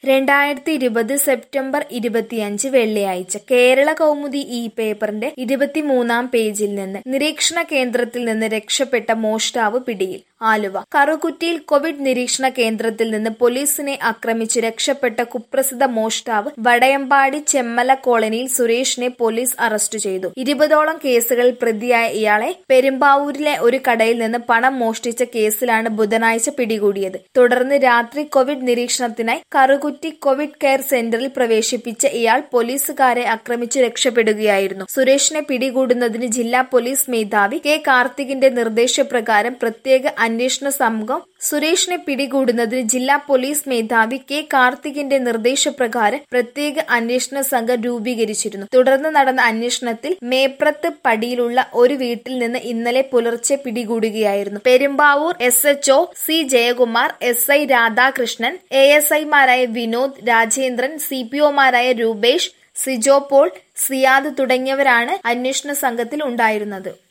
രണ്ടായിരത്തി ഇരുപത് സെപ്റ്റംബർ ഇരുപത്തിയഞ്ച് വെള്ളിയാഴ്ച കേരള കൗമുദി ഈ പേപ്പറിന്റെ ഇരുപത്തിമൂന്നാം പേജിൽ നിന്ന് നിരീക്ഷണ കേന്ദ്രത്തിൽ നിന്ന് രക്ഷപ്പെട്ട മോഷ്ടാവ് പിടിയിൽ ആലുവ കറുകുറ്റിയിൽ കോവിഡ് നിരീക്ഷണ കേന്ദ്രത്തിൽ നിന്ന് പോലീസിനെ ആക്രമിച്ച് രക്ഷപ്പെട്ട കുപ്രസിദ്ധ മോഷ്ടാവ് വടയമ്പാടി ചെമ്മല കോളനിയിൽ സുരേഷിനെ പോലീസ് അറസ്റ്റ് ചെയ്തു ഇരുപതോളം കേസുകളിൽ പ്രതിയായ ഇയാളെ പെരുമ്പാവൂരിലെ ഒരു കടയിൽ നിന്ന് പണം മോഷ്ടിച്ച കേസിലാണ് ബുധനാഴ്ച പിടികൂടിയത് തുടർന്ന് രാത്രി കോവിഡ് നിരീക്ഷണത്തിനായി കറുകുറ്റി കോവിഡ് കെയർ സെന്ററിൽ പ്രവേശിപ്പിച്ച ഇയാൾ പോലീസുകാരെ ആക്രമിച്ച് രക്ഷപ്പെടുകയായിരുന്നു സുരേഷിനെ പിടികൂടുന്നതിന് ജില്ലാ പോലീസ് മേധാവി കെ കാർത്തികിന്റെ നിർദ്ദേശപ്രകാരം പ്രത്യേക അന്വേഷണ സംഘം സുരേഷിനെ പിടികൂടുന്നതിന് ജില്ലാ പോലീസ് മേധാവി കെ കാർത്തികിന്റെ നിർദ്ദേശപ്രകാരം പ്രത്യേക അന്വേഷണ സംഘം രൂപീകരിച്ചിരുന്നു തുടർന്ന് നടന്ന അന്വേഷണത്തിൽ മേപ്രത്ത് പടിയിലുള്ള ഒരു വീട്ടിൽ നിന്ന് ഇന്നലെ പുലർച്ചെ പിടികൂടുകയായിരുന്നു Perumbavoor S H O C Jayakumar S I Radhakrishnan A S ഐമാരായ വിനോദ് രാജേന്ദ്രൻ സി പി ഒമാരായ രൂപേഷ് സിജോ പോൾ സിയാദ് തുടങ്ങിയവരാണ് അന്വേഷണ സംഘത്തിൽ ഉണ്ടായിരുന്നത്